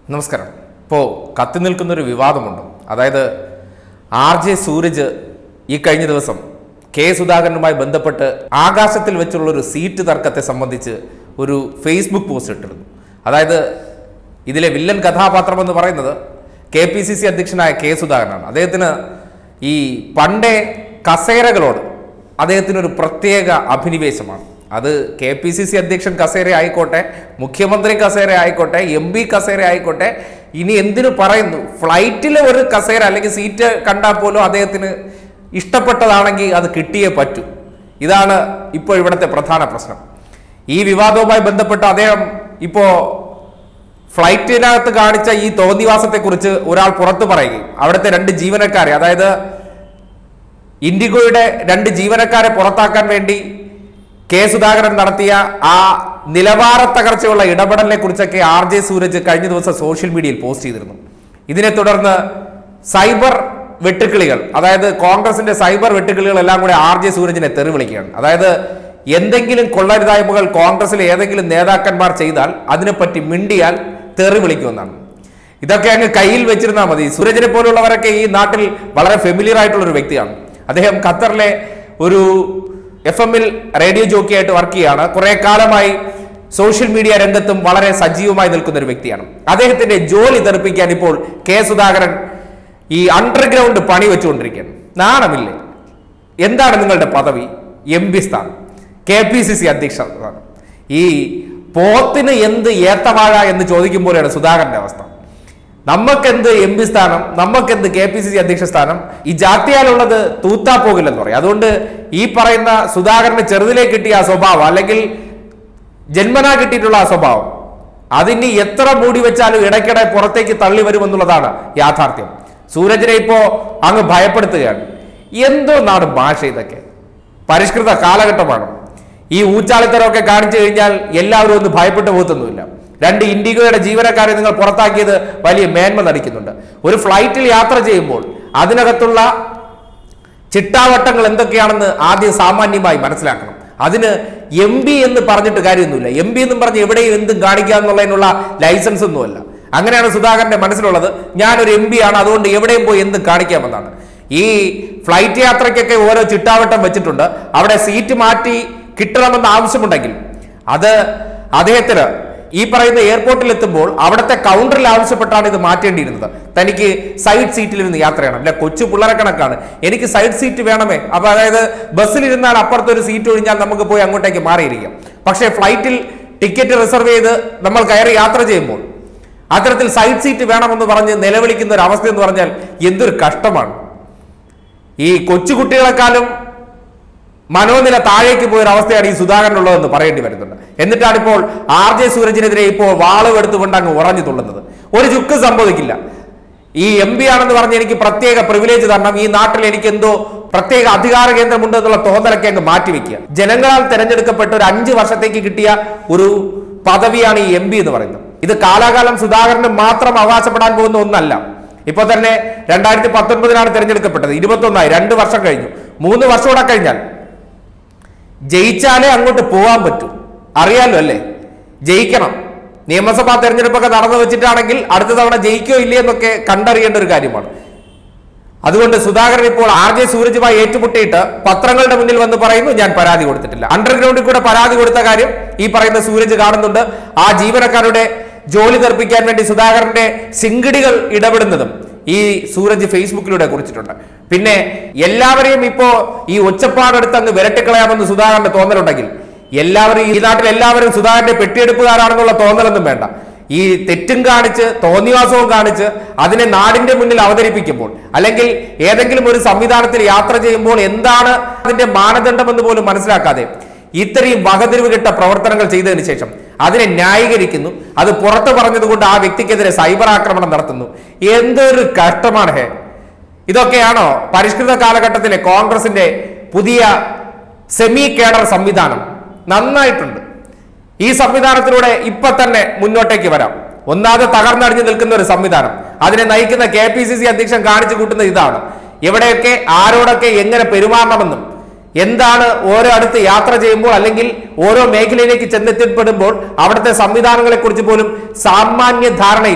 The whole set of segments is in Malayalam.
നമസ്കാരം ഇപ്പോൾ കത്തി നിൽക്കുന്നൊരു വിവാദമുണ്ട് അതായത് ആർ ജെ സൂരജ് ഈ കഴിഞ്ഞ ദിവസം കെ സുധാകരനുമായി ബന്ധപ്പെട്ട് ആകാശത്തിൽ വെച്ചുള്ള ഒരു സീറ്റ് തർക്കത്തെ സംബന്ധിച്ച് ഒരു ഫേസ്ബുക്ക് പോസ്റ്റ് ഇട്ടിരുന്നു അതായത് ഇതിലെ വില്ലൻ കഥാപാത്രം എന്ന് പറയുന്നത് കെ പി സി സി അധ്യക്ഷനായ കെ സുധാകരനാണ് അദ്ദേഹത്തിന് ഈ പണ്ടേ കസേരകളോട് അദ്ദേഹത്തിനൊരു പ്രത്യേക അഭിനിവേശമാണ് അത് കെ പി സി സി അധ്യക്ഷൻ കസേര ആയിക്കോട്ടെ മുഖ്യമന്ത്രി കസേര ആയിക്കോട്ടെ എം പി കസേര ആയിക്കോട്ടെ ഇനി എന്തിനു പറയുന്നു ഫ്ലൈറ്റിൽ ഒരു കസേര അല്ലെങ്കിൽ സീറ്റ് കണ്ടാൽ പോലും അദ്ദേഹത്തിന് ഇഷ്ടപ്പെട്ടതാണെങ്കിൽ അത് കിട്ടിയേ പറ്റൂ ഇതാണ് ഇപ്പോൾ ഇവിടുത്തെ പ്രധാന പ്രശ്നം ഈ വിവാദവുമായി ബന്ധപ്പെട്ട് അദ്ദേഹം ഇപ്പോൾ ഫ്ലൈറ്റിനകത്ത് കാണിച്ച ഈ തോന്നിവാസത്തെക്കുറിച്ച് ഒരാൾ പുറത്തു പറയുകയും അവിടുത്തെ രണ്ട് ജീവനക്കാരെ അതായത് ഇൻഡിഗോയുടെ രണ്ട് ജീവനക്കാരെ പുറത്താക്കാൻ വേണ്ടി കെ സുധാകരൻ നടത്തിയ ആ നിലവാര തകർച്ചയുള്ള ഇടപെടലിനെ കുറിച്ചൊക്കെ ആർ ജെ സൂരജ് കഴിഞ്ഞ ദിവസം സോഷ്യൽ മീഡിയയിൽ പോസ്റ്റ് ചെയ്തിരുന്നു ഇതിനെ തുടർന്ന് സൈബർ വെട്ടുക്കിളികൾ അതായത് കോൺഗ്രസിന്റെ സൈബർ വെട്ടുക്കിളികൾ എല്ലാം കൂടെ ആർ ജെ സൂരജിനെ തെറി വിളിക്കുകയാണ് അതായത് എന്തെങ്കിലും കൊള്ളരുതായ്മകൾ കോൺഗ്രസിലെ ഏതെങ്കിലും നേതാക്കന്മാർ ചെയ്താൽ അതിനെപ്പറ്റി മിണ്ടിയാൽ തെറി വിളിക്കുമെന്നാണ് ഇതൊക്കെ അങ്ങ് കയ്യിൽ വെച്ചിരുന്നാൽ മതി സൂരജിനെ പോലുള്ളവരൊക്കെ ഈ നാട്ടിൽ വളരെ ഫെമിലിയർ ആയിട്ടുള്ള ഒരു വ്യക്തിയാണ് അദ്ദേഹം ഖത്തറിലെ ഒരു എഫ് എമ്മിൽ റേഡിയോ ജോക്കിയായിട്ട് വർക്ക് ചെയ്യുകയാണ് കുറെ കാലമായി സോഷ്യൽ മീഡിയ രംഗത്തും വളരെ സജീവമായി നിൽക്കുന്ന ഒരു വ്യക്തിയാണ് അദ്ദേഹത്തിന്റെ ജോലി തെറിപ്പിക്കാൻ ഇപ്പോൾ കെ സുധാകരൻ ഈ അണ്ടർഗ്രൗണ്ട് പണി വെച്ചുകൊണ്ടിരിക്കുകയാണ് നാണമില്ലേ എന്താണ് നിങ്ങളുടെ പദവി എം പി സ്ഥാനം കെ പി സി സി അധ്യക്ഷ സ്ഥാനം ഈ പോത്തിന് എന്ത് ഏത്തവാഴ എന്ന് ചോദിക്കുമ്പോഴാണ് സുധാകരന്റെ അവസ്ഥ നമുക്കെന്ത് എം പി സ്ഥാനം നമുക്കെന്ത് കെ പി സി സി അധ്യക്ഷ സ്ഥാനം ഈ ജാത്തിയാലുള്ളത് തൂത്താ പോകില്ലെന്ന് പറയും അതുകൊണ്ട് ഈ പറയുന്ന സുധാകരന് ചെറുതിലേക്ക് കിട്ടിയ ആ സ്വഭാവം അല്ലെങ്കിൽ ജന്മനാ കിട്ടിയിട്ടുള്ള ആ സ്വഭാവം അതിനി എത്ര മൂടി വെച്ചാലും ഇടയ്ക്കിടെ പുറത്തേക്ക് തള്ളി വരുമെന്നുള്ളതാണ് യാഥാർത്ഥ്യം സൂരജിനെ ഇപ്പോ അങ്ങ് ഭയപ്പെടുത്തുകയാണ് എന്തോ നാട് ഭാഷ ഇതൊക്കെ പരിഷ്കൃത കാലഘട്ടമാണ് ഈ ഊച്ചാളിത്തരമൊക്കെ കാണിച്ചു കഴിഞ്ഞാൽ എല്ലാവരും ഒന്ന് ഭയപ്പെട്ടു പോകത്തൊന്നുമില്ല രണ്ട് ഇൻഡിഗോയുടെ ജീവനക്കാരെ നിങ്ങൾ പുറത്താക്കിയത് വലിയ മേന്മ നടിക്കുന്നുണ്ട് ഒരു ഫ്ലൈറ്റിൽ യാത്ര ചെയ്യുമ്പോൾ അതിനകത്തുള്ള ചിട്ടാവട്ടങ്ങൾ എന്തൊക്കെയാണെന്ന് ആദ്യം സാമാന്യമായി മനസ്സിലാക്കണം അതിന് എം പി എന്ന് പറഞ്ഞിട്ട് കാര്യമൊന്നുമില്ല എം പി എന്നും പറഞ്ഞ് എവിടെയും എന്തും കാണിക്കുക എന്നുള്ളതിനുള്ള ലൈസൻസ് ഒന്നുമല്ല അങ്ങനെയാണ് സുധാകരന്റെ മനസ്സിലുള്ളത് ഞാനൊരു എം പി ആണ് അതുകൊണ്ട് എവിടെയും പോയി എന്തും കാണിക്കാമെന്നാണ് ഈ ഫ്ലൈറ്റ് യാത്രയ്ക്കൊക്കെ ഓരോ ചിട്ടാവട്ടം വെച്ചിട്ടുണ്ട് അവിടെ സീറ്റ് മാറ്റി കിട്ടണമെന്ന് ആവശ്യമുണ്ടെങ്കിൽ അത് അദ്ദേഹത്തിന് ഈ പറയുന്ന എയർപോർട്ടിൽ എത്തുമ്പോൾ അവിടുത്തെ കൗണ്ടറിൽ ആവശ്യപ്പെട്ടാണ് ഇത് മാറ്റേണ്ടിയിരുന്നത് തനിക്ക് സൈഡ് സീറ്റിലിരുന്ന് യാത്ര ചെയ്യണം അല്ലെ കൊച്ചു പിള്ളേരെ കണക്കാണ് എനിക്ക് സൈഡ് സീറ്റ് വേണമേ അപ്പൊ അതായത് ബസ്സിലിരുന്നാൽ അപ്പുറത്ത് ഒരു സീറ്റ് ഒഴിഞ്ഞാൽ നമുക്ക് പോയി അങ്ങോട്ടേക്ക് മാറിയിരിക്കാം പക്ഷേ ഫ്ലൈറ്റിൽ ടിക്കറ്റ് റിസർവ് ചെയ്ത് നമ്മൾ കയറി യാത്ര ചെയ്യുമ്പോൾ അത്തരത്തിൽ സൈഡ് സീറ്റ് വേണമെന്ന് പറഞ്ഞ് നിലവിളിക്കുന്ന ഒരു അവസ്ഥ എന്ന് പറഞ്ഞാൽ എന്തൊരു കഷ്ടമാണ് ഈ കൊച്ചുകുട്ടികളെക്കാളും മനോനില താഴേക്ക് പോയൊരു അവസ്ഥയാണ് ഈ സുധാകരനുള്ളതെന്ന് പറയേണ്ടി വരുന്നുണ്ട് എന്നിട്ടാണ് ഇപ്പോൾ ആർ ജെ സൂരജിനെതിരെ ഇപ്പോൾ വാളവ് എടുത്തുകൊണ്ട് അങ്ങ് ഉറഞ്ഞു തുള്ളുന്നത് ഒരു ചുക്ക് സംഭവിക്കില്ല ഈ എം പി ആണെന്ന് പറഞ്ഞ് എനിക്ക് പ്രത്യേക പ്രിവിലേജ് തരണം ഈ നാട്ടിൽ എനിക്ക് എന്തോ പ്രത്യേക അധികാര കേന്ദ്രമുണ്ട് എന്നുള്ള തോന്നലൊക്കെ അങ്ങ് മാറ്റിവെക്കുക ജനങ്ങളാൽ തെരഞ്ഞെടുക്കപ്പെട്ട ഒരു അഞ്ച് വർഷത്തേക്ക് കിട്ടിയ ഒരു പദവിയാണ് ഈ എം പി എന്ന് പറയുന്നത് ഇത് കാലാകാലം സുധാകരന് മാത്രം അവകാശപ്പെടാൻ പോകുന്ന ഒന്നല്ല ഇപ്പൊ തന്നെ രണ്ടായിരത്തി പത്തൊൻപതിനാണ് തെരഞ്ഞെടുക്കപ്പെട്ടത് ഇരുപത്തൊന്നായി രണ്ട് വർഷം കഴിഞ്ഞു മൂന്ന് വർഷം കൂടെ കഴിഞ്ഞാൽ ജയിച്ചാലേ അങ്ങോട്ട് പോകാൻ പറ്റൂ അറിയാലോ അല്ലേ ജയിക്കണം നിയമസഭാ തെരഞ്ഞെടുപ്പൊക്കെ നടന്നു വെച്ചിട്ടാണെങ്കിൽ അടുത്ത തവണ ജയിക്കോ ഇല്ലേ എന്നൊക്കെ കണ്ടറിയേണ്ട ഒരു കാര്യമാണ് അതുകൊണ്ട് സുധാകരൻ ഇപ്പോൾ ആർ ജെ സൂരജുമായി ഏറ്റുമുട്ടിയിട്ട് പത്രങ്ങളുടെ മുന്നിൽ വന്ന് പറയുന്നു ഞാൻ പരാതി കൊടുത്തിട്ടില്ല അണ്ടർഗ്രൗണ്ടിൽ കൂടെ പരാതി കൊടുത്ത കാര്യം ഈ പറയുന്ന സൂരജ് കാണുന്നുണ്ട് ആ ജീവനക്കാരുടെ ജോലി തെറിപ്പിക്കാൻ വേണ്ടി സുധാകരന്റെ സിങ്കിടികൾ ഇടപെടുന്നതും ഈ സൂരജ് ഫേസ്ബുക്കിലൂടെ കുറിച്ചിട്ടുണ്ട് പിന്നെ എല്ലാവരെയും ഇപ്പോ ഈ ഒച്ചപ്പാടെടുത്ത് അങ്ങ് വിരട്ടിക്കളയാമെന്ന് സുധാകരന്റെ തോന്നലുണ്ടെങ്കിൽ എല്ലാവരും ഈ നാട്ടിൽ എല്ലാവരും സുധാകരന്റെ പെട്ടിയെടുപ്പുകാരാണെന്നുള്ള തോന്നലൊന്നും വേണ്ട ഈ തെറ്റും കാണിച്ച് തോന്നിവാസവും കാണിച്ച് അതിനെ നാടിന്റെ മുന്നിൽ അവതരിപ്പിക്കുമ്പോൾ അല്ലെങ്കിൽ ഏതെങ്കിലും ഒരു സംവിധാനത്തിൽ യാത്ര ചെയ്യുമ്പോൾ എന്താണ് അതിന്റെ മാനദണ്ഡം എന്ന് പോലും മനസ്സിലാക്കാതെ ഇത്രയും വകതിരിവ് കിട്ട പ്രവർത്തനങ്ങൾ ചെയ്തതിനു ശേഷം അതിനെ ന്യായീകരിക്കുന്നു അത് പുറത്തു പറഞ്ഞതുകൊണ്ട് ആ വ്യക്തിക്കെതിരെ സൈബർ ആക്രമണം നടത്തുന്നു എന്തൊരു കഷ്ടമാണ് ഹേ ഇതൊക്കെയാണോ പരിഷ്കൃത കാലഘട്ടത്തിലെ കോൺഗ്രസിന്റെ പുതിയ സെമി കേഡർ സംവിധാനം നന്നായിട്ടുണ്ട് ഈ സംവിധാനത്തിലൂടെ ഇപ്പൊ തന്നെ മുന്നോട്ടേക്ക് വരാം ഒന്നാമത് തകർന്നടിഞ്ഞു നിൽക്കുന്ന ഒരു സംവിധാനം അതിനെ നയിക്കുന്ന കെ പി സി സി അധ്യക്ഷൻ കാണിച്ചു കൂട്ടുന്ന ഇതാണ് എവിടെയൊക്കെ ആരോടൊക്കെ എങ്ങനെ പെരുമാറണമെന്നും എന്താണ് ഓരോ അടുത്ത് യാത്ര ചെയ്യുമ്പോൾ അല്ലെങ്കിൽ ഓരോ മേഖലയിലേക്ക് ചെന്നെത്തിപ്പെടുമ്പോൾ അവിടുത്തെ സംവിധാനങ്ങളെ കുറിച്ച് പോലും സാമാന്യ ധാരണയില്ലാതെ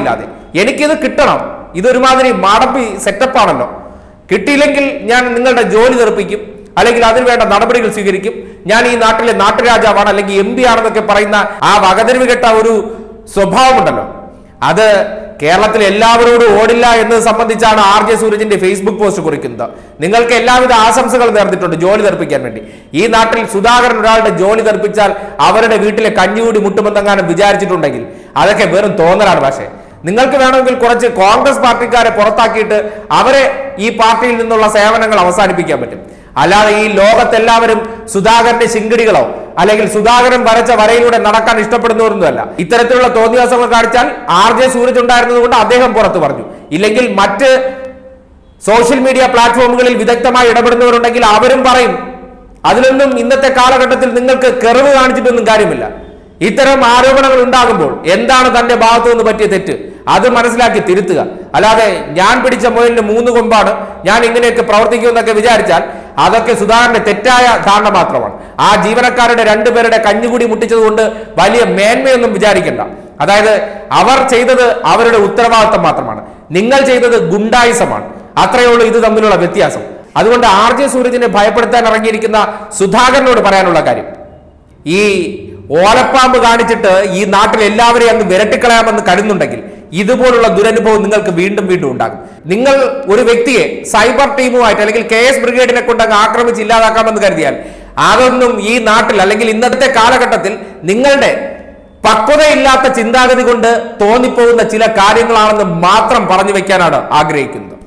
എനിക്കിത് കിട്ടണം ഇതൊരുമാതിരി മാടമ്പി സെറ്റപ്പാണല്ലോ കിട്ടിയില്ലെങ്കിൽ ഞാൻ നിങ്ങളുടെ ജോലി തെറിപ്പിക്കും അല്ലെങ്കിൽ അതിന് വേണ്ട നടപടികൾ സ്വീകരിക്കും ഞാൻ ഈ നാട്ടിലെ നാട്ടുരാജാവാണ് അല്ലെങ്കിൽ എം പി ആണെന്നൊക്കെ പറയുന്ന ആ വകതിരിവ് കെട്ട ഒരു സ്വഭാവമുണ്ടല്ലോ അത് കേരളത്തിൽ എല്ലാവരോടും ഓടില്ല എന്നത് സംബന്ധിച്ചാണ് ആർ ജെ സൂരജിന്റെ ഫേസ്ബുക്ക് പോസ്റ്റ് കുറിക്കുന്നത് നിങ്ങൾക്ക് എല്ലാവിധ ആശംസകൾ നേർന്നിട്ടുണ്ട് ജോലി തെറിപ്പിക്കാൻ വേണ്ടി ഈ നാട്ടിൽ സുധാകരൻ ഒരാളുടെ ജോലി തെറിപ്പിച്ചാൽ അവരുടെ വീട്ടിലെ കഞ്ഞുകൂടി മുട്ടുമെന്നെങ്ങാനും വിചാരിച്ചിട്ടുണ്ടെങ്കിൽ അതൊക്കെ വെറും തോന്നലാണ് പക്ഷേ നിങ്ങൾക്ക് വേണമെങ്കിൽ കുറച്ച് കോൺഗ്രസ് പാർട്ടിക്കാരെ പുറത്താക്കിയിട്ട് അവരെ ഈ പാർട്ടിയിൽ നിന്നുള്ള സേവനങ്ങൾ അവസാനിപ്പിക്കാൻ പറ്റും അല്ലാതെ ഈ ലോകത്തെല്ലാവരും സുധാകരന്റെ ശിങ്കിടികളോ അല്ലെങ്കിൽ സുധാകരൻ വരച്ച വരയിലൂടെ നടക്കാൻ ഇഷ്ടപ്പെടുന്നവരൊന്നുമല്ല ഇത്തരത്തിലുള്ള തോന്നിയാസങ്ങൾ കാണിച്ചാൽ ആർ ജെ സൂരജ് ഉണ്ടായിരുന്നത് കൊണ്ട് അദ്ദേഹം പുറത്തു പറഞ്ഞു ഇല്ലെങ്കിൽ മറ്റ് സോഷ്യൽ മീഡിയ പ്ലാറ്റ്ഫോമുകളിൽ വിദഗ്ധമായി ഇടപെടുന്നവരുണ്ടെങ്കിൽ അവരും പറയും അതിലൊന്നും ഇന്നത്തെ കാലഘട്ടത്തിൽ നിങ്ങൾക്ക് കെറിവ് കാണിച്ചിട്ടൊന്നും കാര്യമില്ല ഇത്തരം ആരോപണങ്ങൾ ഉണ്ടാകുമ്പോൾ എന്താണ് തന്റെ ഭാഗത്തു നിന്ന് പറ്റിയ തെറ്റ് അത് മനസ്സിലാക്കി തിരുത്തുക അല്ലാതെ ഞാൻ പിടിച്ച മുയലിന് മൂന്ന് കൊമ്പാണ് ഞാൻ ഇങ്ങനെയൊക്കെ പ്രവർത്തിക്കുമെന്നൊക്കെ വിചാരിച്ചാൽ അതൊക്കെ സുധാകരന്റെ തെറ്റായ ധാരണ മാത്രമാണ് ആ ജീവനക്കാരുടെ രണ്ടുപേരുടെ കഞ്ഞുകൂടി മുട്ടിച്ചത് കൊണ്ട് വലിയ മേന്മയൊന്നും വിചാരിക്കണ്ട അതായത് അവർ ചെയ്തത് അവരുടെ ഉത്തരവാദിത്തം മാത്രമാണ് നിങ്ങൾ ചെയ്തത് ഗുണ്ടായിസമാണ് അത്രയേ ഉള്ളൂ ഇത് തമ്മിലുള്ള വ്യത്യാസം അതുകൊണ്ട് ആർ ജെ സൂരജിനെ ഭയപ്പെടുത്താൻ ഇറങ്ങിയിരിക്കുന്ന സുധാകരനോട് പറയാനുള്ള കാര്യം ഈ ഓലപ്പാമ്പ് കാണിച്ചിട്ട് ഈ നാട്ടിൽ എല്ലാവരെയും അങ്ങ് വിരട്ടിക്കളയാമെന്ന് കരുതുന്നുണ്ടെങ്കിൽ ഇതുപോലുള്ള ദുരനുഭവം നിങ്ങൾക്ക് വീണ്ടും വീണ്ടും ഉണ്ടാകും നിങ്ങൾ ഒരു വ്യക്തിയെ സൈബർ ടീമുമായിട്ട് അല്ലെങ്കിൽ കെ എസ് ബ്രിഗേഡിനെ കൊണ്ട് അങ്ങ് ആക്രമിച്ച് ഇല്ലാതാക്കാമെന്ന് കരുതിയാൽ അതൊന്നും ഈ നാട്ടിൽ അല്ലെങ്കിൽ ഇന്നത്തെ കാലഘട്ടത്തിൽ നിങ്ങളുടെ പക്വതയില്ലാത്ത ചിന്താഗതി കൊണ്ട് തോന്നിപ്പോകുന്ന ചില കാര്യങ്ങളാണെന്ന് മാത്രം പറഞ്ഞു വെക്കാനാണ് ആഗ്രഹിക്കുന്നത്